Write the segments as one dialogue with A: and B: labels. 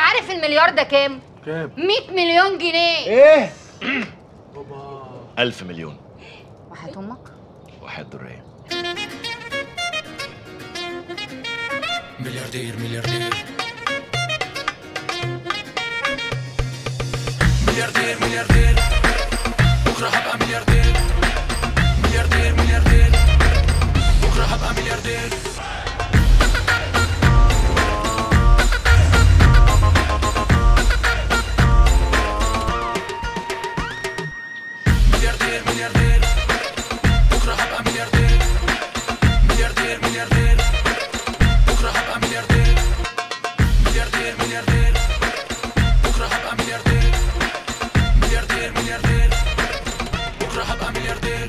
A: عارف المليار ده كام
B: كام
A: 100 مليون جنيه
B: ايه
C: ألف مليون
A: وحياة امك
C: وحياة درية
D: ملياردير ملياردير ملياردير ملياردير بكره هبقى ملياردير ملياردير ملياردير بكره هبقى ملياردير ملياردير ملياردير بكره هبقى ملياردير ملياردير ملياردير بكره هبقى ملياردير ملياردير ملياردير بكره هبقى ملياردير ملياردير ملياردير بكره هبقى ملياردير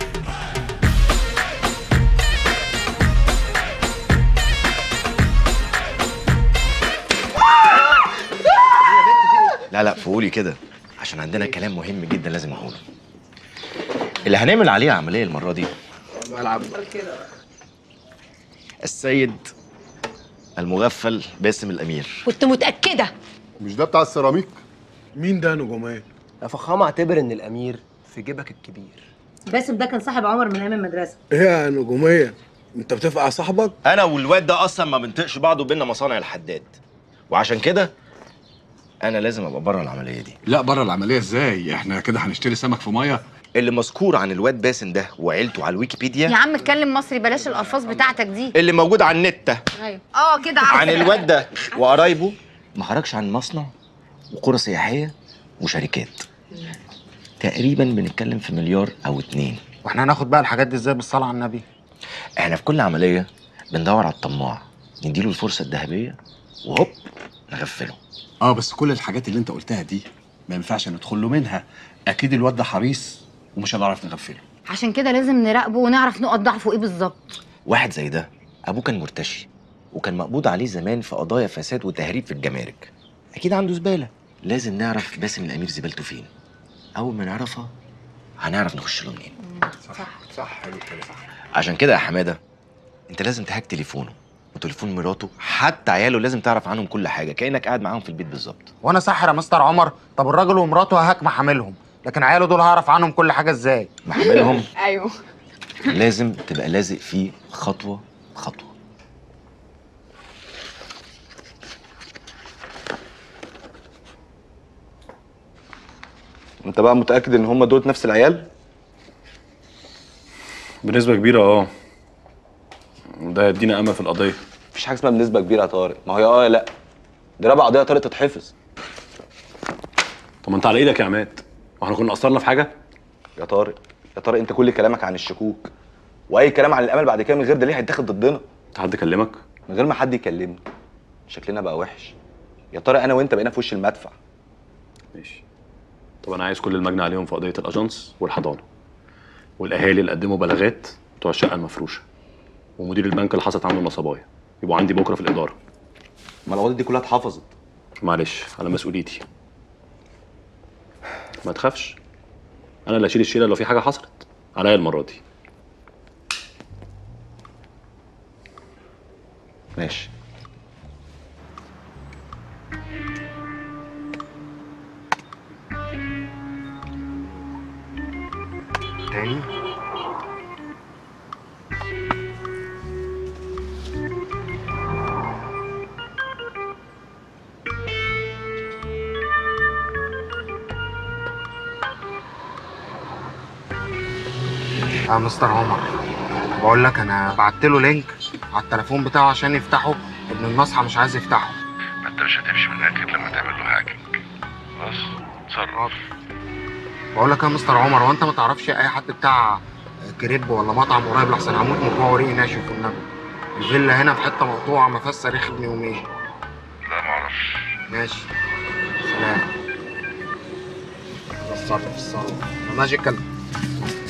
C: لا لا فقولي كده عشان عندنا كلام مهم جدا لازم اقوله اللي هنعمل عليه عمليه المره دي
B: بلعب
C: السيد المغفل باسم الامير
E: كنت متأكدة
F: مش ده بتاع السيراميك
B: مين ده نجوميه
G: يا فخامة اعتبر ان الامير في جيبك الكبير
E: باسم ده كان صاحب عمر من ايام المدرسة
B: ايه يا نجوميه انت بتفقع صاحبك
C: انا والواد ده اصلا ما بنطقش بعض وبيننا مصانع الحداد وعشان كده انا لازم ابقى بره العمليه دي
H: لا بره العمليه ازاي احنا كده هنشتري سمك في ميه
C: اللي مذكور عن الواد باسم ده وعيلته على الويكيبيديا
A: يا عم اتكلم مصري بلاش الالفاظ بتاعتك دي
C: اللي موجود على النت ده
A: ايوه اه كده
C: عن الواد ده وقرايبه ما خرجش عن مصنع وقرى سياحيه وشركات تقريبا بنتكلم في مليار او اتنين
I: واحنا هناخد بقى الحاجات دي ازاي بالصلاه على النبي
C: احنا في كل عمليه بندور على الطماع نديله الفرصه الذهبيه وهوب نغفله
H: اه بس كل الحاجات اللي انت قلتها دي ما ينفعش ندخل له منها اكيد الواد ده حريص ومش هنعرف نغفله
A: عشان كده لازم نراقبه ونعرف نقط ضعفه ايه بالظبط
C: واحد زي ده ابوه كان مرتشي وكان مقبوض عليه زمان في قضايا فساد وتهريب في الجمارك اكيد عنده زباله لازم نعرف باسم الامير زبالته فين اول ما نعرفها هنعرف نخش له منين
B: صح حلو كده صح
C: عشان كده يا حماده انت لازم تهاك تليفونه وتليفون مراته حتى عياله لازم تعرف عنهم كل حاجه كانك قاعد معاهم في البيت بالظبط
I: وانا ساحر يا مستر عمر طب الراجل ومراته ههاك محاملهم لكن عياله دول هعرف عنهم كل حاجه ازاي
C: محملهم
A: ايوه
C: لازم تبقى لازق فيه خطوه خطوه
J: انت بقى متاكد ان هم دول نفس العيال
K: بنسبة كبيرة اه ده يدينا أمل في القضية
J: مفيش حاجه اسمها بنسبه كبيره يا طارق ما هي اه يا لا دي رابع قضيه طارق تتحفظ
K: طب ما أنت على إيدك يا عماد واحنا كنا قصرنا في حاجة
J: يا طارق يا طارق انت كل كلامك عن الشكوك واي كلام عن الامل بعد كده من غير دليل هيتاخد ضدنا
K: أنت حد كلمك
J: من غير ما حد يكلمني شكلنا بقى وحش يا طارق انا وانت بقينا في وش المدفع
K: ماشي طب أنا عايز كل المجني عليهم في قضية الأجانس والحضانة والأهالي اللي قدموا بلاغات بتوع الشقة المفروشة ومدير البنك اللي حصلت عنده نصبايا يبقوا عندي بكرة في الإدارة
J: ما القضيه دي كلها اتحفظت
K: معلش على مسؤوليتي ما تخافش انا اللي اشيل الشيله لو في حاجه حصلت عليا المره دي
J: ماشي
I: تاني يا مستر عمر بقول لك انا بعت له لينك على التليفون بتاعه عشان يفتحه ابن النصحى مش عايز يفتحه
L: انت مش هتمشي من هناك غير لما تعمل له هاكينج خلاص اتصرف
I: بقول لك يا مستر عمر هو انت ما تعرفش اي حد بتاع كريب ولا مطعم قريب لحسن هموت من جوه وريقي ناشف والنبي الفيلا هنا في حته مقطوعه ما فيهاش صريخ ابن يومين
L: لا معرفش
I: ماشي سلام الصرف الصرف ماجيكال